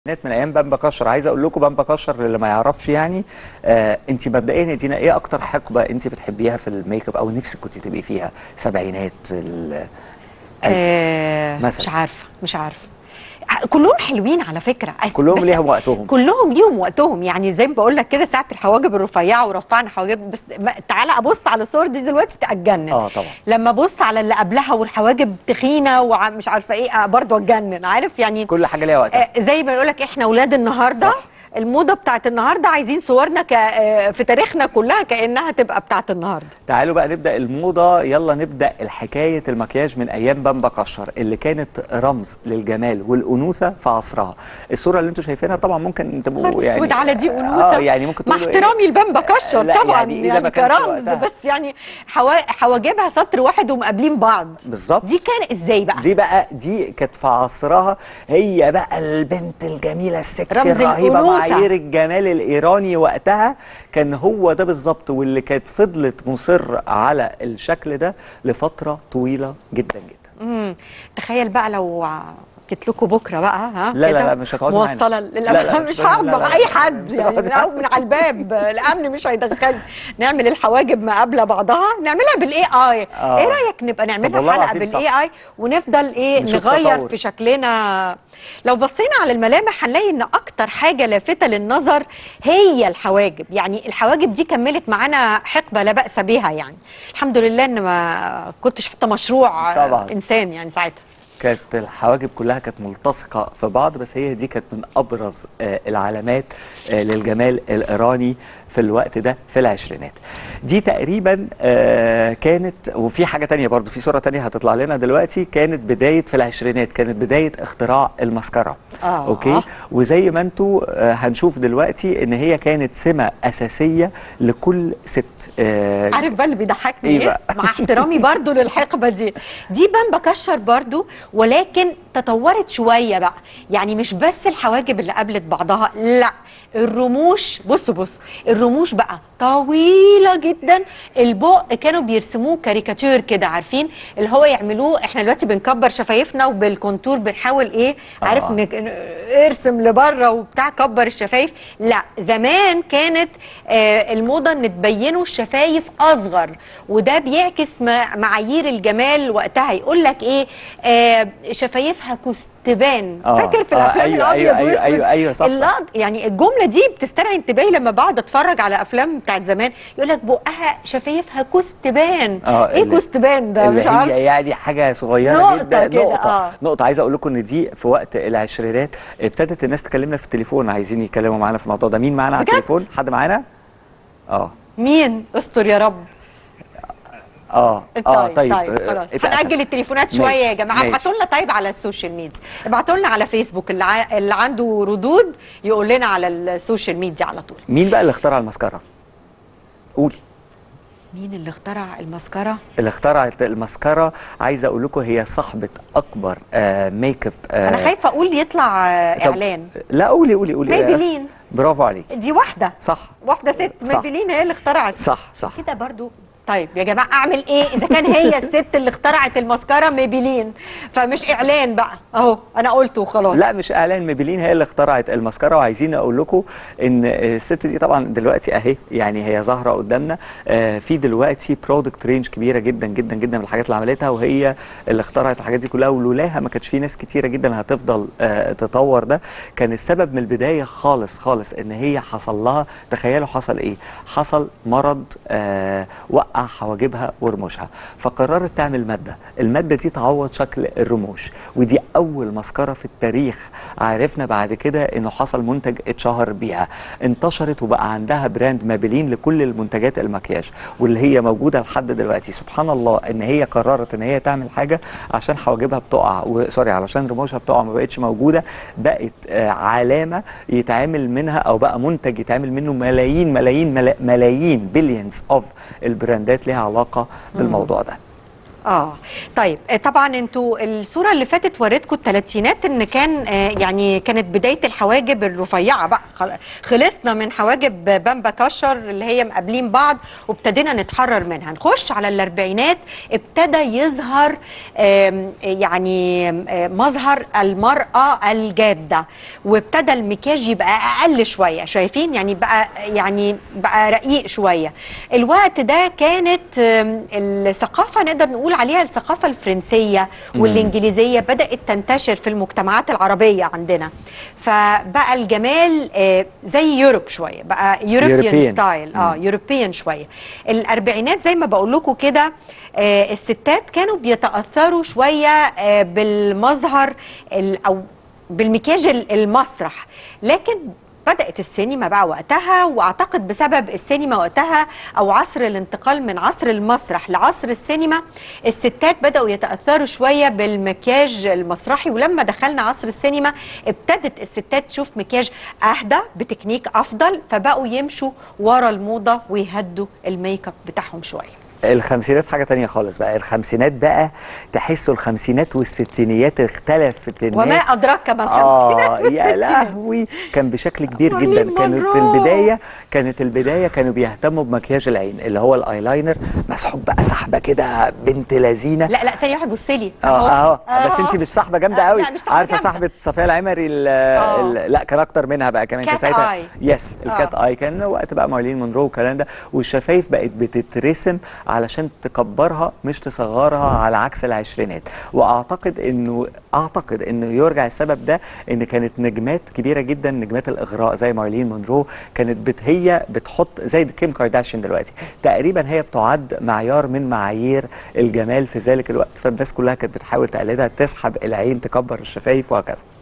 من ايام بامبا كشر عايز اقول لكم بامبا كشر اللي ما يعرفش يعني آه انت مبدئيا يا دينا ايه اكتر حقبه انت بتحبيها في الميك اب او نفسك كنت تبقي فيها سبعينات ال- آه مثلا. مش عارفه مش عارفه كلهم حلوين على فكره أس- كلهم بس ليهم وقتهم كلهم ليهم وقتهم يعني زي ما بقول لك كده ساعه الحواجب الرفيعه ورفعنا حواجب بس ما- تعالى ابص على الصور دي دلوقتي تتجنن اه طبعا لما ابص على اللي قبلها والحواجب تخينه ومش عارفه ايه آه، برضه اتجنن عارف يعني كل حاجه ليها وقتها آه، زي ما يقول لك احنا اولاد النهارده صح. الموضه بتاعت النهارده عايزين صورنا ك... آه، في تاريخنا كلها كانها تبقى بتاعت النهارده تعالوا بقى نبدا الموضه يلا نبدا الحكايه المكياج من ايام بامبا كشر اللي كانت رمز للجمال والانوثه في عصرها الصوره اللي انتوا شايفينها طبعا ممكن تبقوا نهار يعني اسود على دي انوثه اه يعني ممكن مع تقولوا إيه؟ احترامي لبامبا كشر لا، طبعا يعني يعني, إيه ده ما يعني كانش كرمز وقتها. بس يعني حوا... حواجبها سطر واحد ومقابلين بعض بالظبط دي كان ازاي بقى دي بقى دي كانت في عصرها هي بقى البنت الجميله السكسي رمز الرهيبه الأنوثة. معايير الجمال الايراني وقتها كان هو ده بالظبط واللي كانت فضلت مصر على الشكل ده لفتره طويله جدا جدا امم تخيل بقى لو جيت لكم بكره بقى ها لا، لا، كده لا، مش هتقعدي معانا. موصله لا، لا، للأمام مش مش هتقعدي- هقعد لا، مع لا، اي لا، حد مش يعني هتقعدي من أول- من على الباب الامن مش هيدخلني نعمل الحواجب ما قبل بعضها نعملها بالاي اي آه. ايه رايك نبقى طب نعملها والله حلقه العظيم صح. بالاي اي ونفضل ايه نشوف نغير تطور. في شكلنا لو بصينا على الملامح هنلاقي ان اكتر حاجه لافته للنظر هي الحواجب يعني الحواجب دي كملت معانا حقبه لا باس بها يعني الحمد لله ان ما كنتش حتى مشروع طبعاً. انسان يعني ساعتها كانت الحواجب كلها كانت ملتصقه في بعض بس هي دي كانت من ابرز آه، العلامات آه، للجمال الايراني في الوقت ده في العشرينات دي تقريبا آه، كانت وفي حاجه تانية برضو في صوره تانية هتطلع لنا دلوقتي كانت بدايه في العشرينات كانت بدايه اختراع المسكره آه. اوكي وزي ما انتوا آه، هنشوف دلوقتي ان هي كانت سمه اساسيه لكل ست آه، عارف بقى اللي بيضحكني إيه ايه, بقى؟ مع احترامي برضو للحقبه دي دي بان بكشر برضو ولكن تطورت شويه بقى يعني مش بس الحواجب اللي قابلت بعضها لا الرموش بص بص الرموش بقى طويله جدا البق كانوا بيرسموه كاريكاتير كده عارفين اللي هو يعملوه احنا دلوقتي بنكبر شفايفنا وبالكونتور بنحاول ايه عارف آه. نك... ارسم لبره وبتاع كبر الشفايف لا زمان كانت آه الموضه ان تبينوا الشفايف اصغر وده بيعكس مع- معايير الجمال وقتها يقول لك ايه آه شفايفها كستبان آه. فاكر في آه، الافلام أيوة، الابيض أيوة، أيوة، وأسود؟ أيوة، أيوة، صح، صح. اللق- يعني الجمله دي بتستدعي انتباهي لما بقعد اتفرج على افلام بتاعت زمان يقول لك بقها شفايفها كستبان آه، ايه اللي- كستبان ده اللي مش عارف هي يعني حاجه صغيره نقطة جدا كده، نقطه آه. نقطه عايز اقول لكم ان دي في وقت العشرينات ابتدت الناس تكلمنا في التليفون عايزين يتكلموا معانا في الموضوع ده مين معانا على بجد؟ التليفون حد معانا اه مين استر يا رب اه اه طيب طيب طيب آه، خلاص اتقفل. هنأجل التليفونات ماشي، شويه يا جماعه ماشي. ابعتوا لنا طيب على السوشيال ميديا ابعتوا لنا على فيسبوك اللي, ع... اللي عنده ردود يقول لنا على السوشيال ميديا على طول مين بقى اللي اخترع المسكره قولي مين اللي اخترع المسكره اللي اخترعت المسكره عايز اقول لكم هي صاحبه اكبر آه ميك اب آه انا خايفه اقول يطلع آه، طب- اعلان لا قولي قولي قولي آه، ميبلين برافو عليك دي واحده صح واحده ست صح. ميبلين هي اللي اخترعت صح صح كده برضو طيب يا جماعه اعمل ايه اذا كان هي الست اللي اخترعت المسكره ميبلين فمش اعلان بقى اهو انا قلته وخلاص لا مش اعلان ميبلين هي اللي اخترعت المسكره وعايزين اقول لكم ان الست دي طبعا دلوقتي اهي يعني هي ظاهره قدامنا آه، في دلوقتي برودكت رينج كبيره جدا جدا جدا من الحاجات اللي عملتها وهي اللي اخترعت الحاجات دي كلها ولولاها ما كانش في ناس كتيره جدا هتفضل آه، تطور ده كان السبب من البدايه خالص خالص ان هي حصل لها تخيلوا حصل ايه حصل مرض آه، وقع حواجبها ورموشها فقررت تعمل ماده الماده دي تعوض شكل الرموش ودي اول مسكره في التاريخ عرفنا بعد كده انه حصل منتج اتشهر بيها انتشرت وبقى عندها براند مابلين لكل المنتجات المكياج واللي هي موجوده لحد دلوقتي سبحان الله ان هي قررت ان هي تعمل حاجه عشان حواجبها بتقع وسوري علشان رموشها بتقع ما بقتش موجوده بقت آه، علامه يتعامل منها او بقى منتج يتعامل منه ملايين ملايين ملا- ملايين بليونز اوف البراندات ليها علاقه بالموضوع ده اه طيب آه، طبعا انتوا الصوره اللي فاتت وريتكم الثلاثينات ان كان آه، يعني كانت بدايه الحواجب الرفيعه بقى خل- خلصنا من حواجب بامبا كشر اللي هي مقابلين بعض وابتدينا نتحرر منها نخش على الاربعينات ابتدى يظهر آم، يعني آه، مظهر المراه الجاده وابتدى المكياج يبقى اقل شويه شايفين يعني بقى يعني بقى رقيق شويه الوقت ده كانت آم، الثقافه نقدر نقول عليها الثقافه الفرنسيه والانجليزيه بدات تنتشر في المجتمعات العربيه عندنا فبقى الجمال آه، زي يوروب شويه بقى يوروبيان European. ستايل اه يوروبيان شويه الاربعينات زي ما بقول لكم كده آه، الستات كانوا بيتاثروا شويه آه، بالمظهر ال- او بالمكياج ال- المسرح لكن بدأت السينما بقى وقتها واعتقد بسبب السينما وقتها او عصر الانتقال من عصر المسرح لعصر السينما الستات بدأوا يتأثروا شوية بالمكياج المسرحي ولما دخلنا عصر السينما ابتدت الستات تشوف مكياج اهدى بتكنيك افضل فبقوا يمشوا ورا الموضة ويهدوا الميك اب بتاعهم شوية الخمسينات حاجة تانية خالص بقى الخمسينات بقى تحسوا الخمسينات والستينيات اختلفت الناس وما أدراك ما اه الخمسينات يا والستينات. لهوي كان بشكل كبير مارلين جدا كانت مونرو. البداية كانت البداية كانوا بيهتموا بمكياج العين اللي هو الايلاينر مسحوب بقى سحبة كده بنت لذينة لا لا ثانية واحد بص لي اه اه بس انت مش صاحبه جامده آه، قوي لا، مش صاحبة عارفه جامدة. صاحبه صفيه العمري ال- آه. ال- لا كان اكتر منها بقى كمان كان كات ساعتها آي. يس الكات اي كان وقت بقى مارلين مونرو والكلام ده والشفايف بقت بتترسم علشان تكبرها مش تصغرها على عكس العشرينات واعتقد انه اعتقد انه يرجع السبب ده ان كانت نجمات كبيره جدا نجمات الاغراء زي مارلين مونرو كانت بت هي بتحط زي كيم كارداشيان دلوقتي تقريبا هي بتعد معيار من معايير الجمال في ذلك الوقت فالناس كلها كانت بتحاول تقلدها تسحب العين تكبر الشفايف وهكذا